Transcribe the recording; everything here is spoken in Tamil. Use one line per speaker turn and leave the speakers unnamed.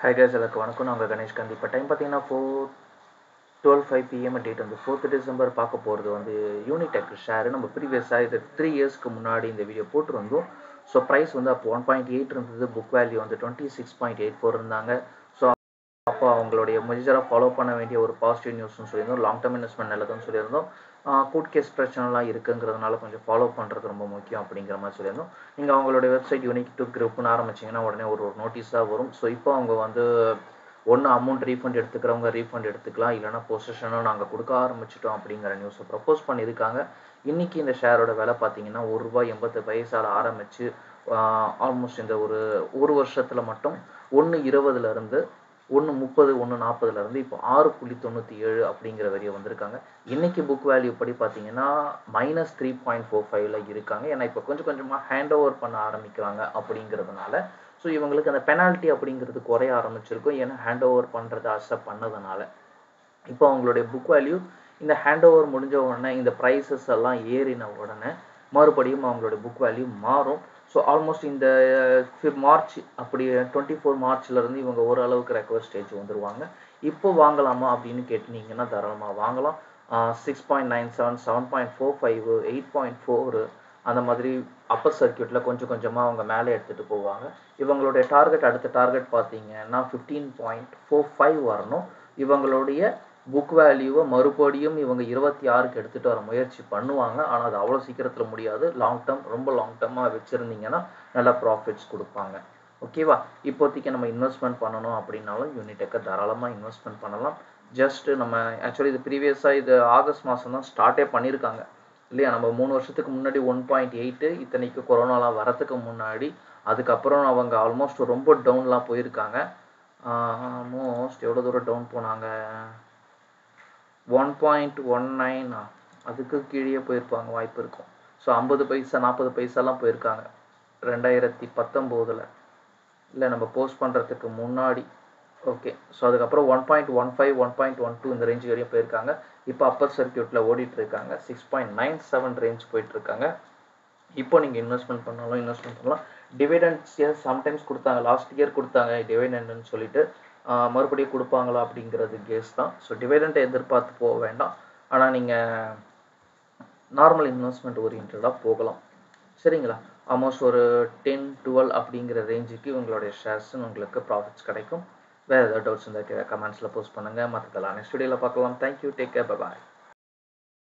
ஹாய் கேஸ் எல்லாருக்கும் வணக்கம் நான் உங்கள் கணேஷ் காந்தி இப்போ டைம் பார்த்தீங்கன்னா four twelve five PM date வந்து ஃபோர்த் டிசம்பர் பார்க்க போகிறது வந்து யூனிடெக் ஷேர் நம்ம ப்ரீவியஸாக இது த்ரீ இயர்ஸ்க்கு முன்னாடி இந்த வீடியோ போட்டிருந்தோம் ஸோ ப்ரைஸ் வந்து அப்போ ஒன் பாயிண்ட் எயிட் இருந்தது புக் வேல்யூ வந்து twenty six point eight four இருந்தாங்க ஸோ அப்போ அவங்களுடைய மேஜராக ஃபாலோ பண்ண வேண்டிய ஒரு பாசிட்டிவ் நியூஸ்னு சொல்லியிருந்தோம் லாங் டேர்ம் இன்வெஸ்ட்மெண்ட் நல்லதுன்னு சொல்லியிருந்தோம் கோர்ட் கேஸ் பிரச்சனைலாம் இருக்குங்கிறதுனால கொஞ்சம் ஃபாலோ பண்ணுறது ரொம்ப முக்கியம் அப்படிங்கிற மாதிரி சொல்லியிருந்தோம் நீங்கள் அவங்களுடைய வெப்சைட் யூனிக் டூ குரூப்னு ஆரம்பிச்சிங்கன்னா உடனே ஒரு ஒரு நோட்டீஸாக வரும் ஸோ இப்போ அவங்க வந்து ஒன்று அமௌண்ட் ரீஃபண்ட் எடுத்துக்கிறவங்க ரீஃபண்ட் எடுத்துக்கலாம் இல்லைனா பொசிஷனும் நாங்கள் கொடுக்க ஆரம்பிச்சிட்டோம் அப்படிங்கிற நியூஸை ப்ரப்போஸ் பண்ணியிருக்காங்க இன்றைக்கி இந்த ஷேரோட விலை பார்த்தீங்கன்னா ஒரு ரூபாய் எண்பத்து பைசால ஆரம்பித்து ஆல்மோஸ்ட் இந்த ஒரு ஒரு வருஷத்தில் மட்டும் ஒன்று இருபதுலேருந்து ஒன்று முப்பது ஒன்று நாற்பதுலேருந்து இப்போ ஆறு புள்ளி தொண்ணூற்றி ஏழு அப்படிங்கிற வரைய வந்திருக்காங்க இன்றைக்கி புக் வேல்யூ படி பார்த்தீங்கன்னா மைனஸ் த்ரீ பாயிண்ட் ஃபோர் ஃபைவ்ல இருக்காங்க ஏன்னா இப்போ கொஞ்சம் கொஞ்சமாக ஹேண்ட் ஓவர் பண்ண ஆரம்பிக்கிறாங்க அப்படிங்கிறதுனால ஸோ இவங்களுக்கு அந்த பெனால்ட்டி அப்படிங்கிறது குறைய ஆரம்பிச்சிருக்கும் ஏன்னா ஹேண்ட் ஓவர் பண்ணுறதை அக்செப்ட் பண்ணதுனால இப்போ அவங்களுடைய புக் வேல்யூ இந்த ஹேண்ட் ஓவர் முடிஞ்ச உடனே இந்த ப்ரைஸஸ் எல்லாம் ஏறின உடனே மறுபடியும் அவங்களுடைய புக் வேல்யூ மாறும் ஸோ ஆல்மோஸ்ட் இந்த மார்ச் அப்படி டுவெண்ட்டி ஃபோர் மார்ச்லேருந்து இவங்க ஓரளவுக்கு ரெக்கவர் ஸ்டேஜ் வந்துடுவாங்க இப்போ வாங்கலாமா அப்படின்னு கேட்டுனீங்கன்னா தாராளமாக வாங்கலாம் six point nine seven seven point four five eight point four அந்த மாதிரி அப்பர் சர்க்கியூட்டில் கொஞ்சம் கொஞ்சமாக அவங்க மேலே எடுத்துகிட்டு போவாங்க இவங்களுடைய டார்கெட் அடுத்த டார்கெட் பார்த்தீங்கன்னா ஃபிஃப்டீன் பாயிண்ட் ஃபோர் ஃபைவ் வரணும் இவங்களுடைய புக் வேல்யூவை மறுபடியும் இவங்க இருபத்தி ஆறுக்கு எடுத்துகிட்டு வர முயற்சி பண்ணுவாங்க ஆனால் அது அவ்வளோ சீக்கிரத்தில் முடியாது லாங் டேர்ம் ரொம்ப லாங் டேர்மாக வச்சுருந்தீங்கன்னா நல்லா ப்ராஃபிட்ஸ் கொடுப்பாங்க ஓகேவா இப்போதைக்கு நம்ம இன்வெஸ்ட்மெண்ட் பண்ணணும் அப்படின்னாலும் யூனிடெக்கை தாராளமாக இன்வெஸ்ட்மெண்ட் பண்ணலாம் ஜஸ்ட்டு நம்ம ஆக்சுவலி இது ப்ரீவியஸாக இது ஆகஸ்ட் மாதம் தான் ஸ்டார்ட்டே பண்ணியிருக்காங்க இல்லையா நம்ம மூணு வருஷத்துக்கு முன்னாடி ஒன் பாயிண்ட் எயிட்டு இத்தனைக்கு கொரோனாலாம் வரத்துக்கு முன்னாடி அதுக்கப்புறம் அவங்க ஆல்மோஸ்ட் ரொம்ப டவுன்லாம் போயிருக்காங்க ஆல்மோஸ்ட் எவ்வளோ தூரம் டவுன் போனாங்க ஒன் பாயிண்ட் ஒன் நைன் அதுக்கு கீழே போயிருப்பாங்க வாய்ப்பு இருக்கும் ஸோ ஐம்பது பைசா நாற்பது பைசாலாம் போயிருக்காங்க ரெண்டாயிரத்தி பத்தொம்போதில் இல்லை நம்ம போஸ்ட் பண்ணுறதுக்கு முன்னாடி ஓகே ஸோ அதுக்கப்புறம் one point one five one point one two இந்த ரேஞ்சு வரையும் போயிருக்காங்க இப்போ அப்பர் சர்க்கியூட்டில் ஓடிட்டு இருக்காங்க six point nine seven range போயிட்டுருக்காங்க இப்போ நீங்கள் இன்வெஸ்ட்மெண்ட் பண்ணாலும் இன்வெஸ்ட்மெண்ட் பண்ணலாம் டிவிடெண்ட்ஸ் சம்டைம்ஸ் கொடுத்தாங்க லாஸ்ட் இயர் கொடுத்தாங்க டிவிடெண்ட்னு சொல்லிட்டு மறுபடியும் கொடுப்பாங்களா அப்படிங்கிறது கேஸ் தான் ஸோ டிவைடண்ட்டை எதிர்பார்த்து போக வேண்டாம் ஆனால் நீங்கள் நார்மல் இன்வெஸ்ட்மெண்ட் ஓரியன்டாக போகலாம் சரிங்களா ஆல்மோஸ்ட் ஒரு டென் டுவெல் அப்படிங்கிற ரேஞ்சுக்கு உங்களுடைய ஷேர்ஸ் உங்களுக்கு ப்ராஃபிட்ஸ் கிடைக்கும் வேறு ஏதாவது டவுட்ஸ் இருந்தால் கமெண்ட்ஸில் போஸ்ட் பண்ணுங்கள் மற்றதெல்லாம் நெக்ஸ்ட் வீடியோவில் பார்க்கலாம் தேங்க்யூ டேக் கேர் பாய்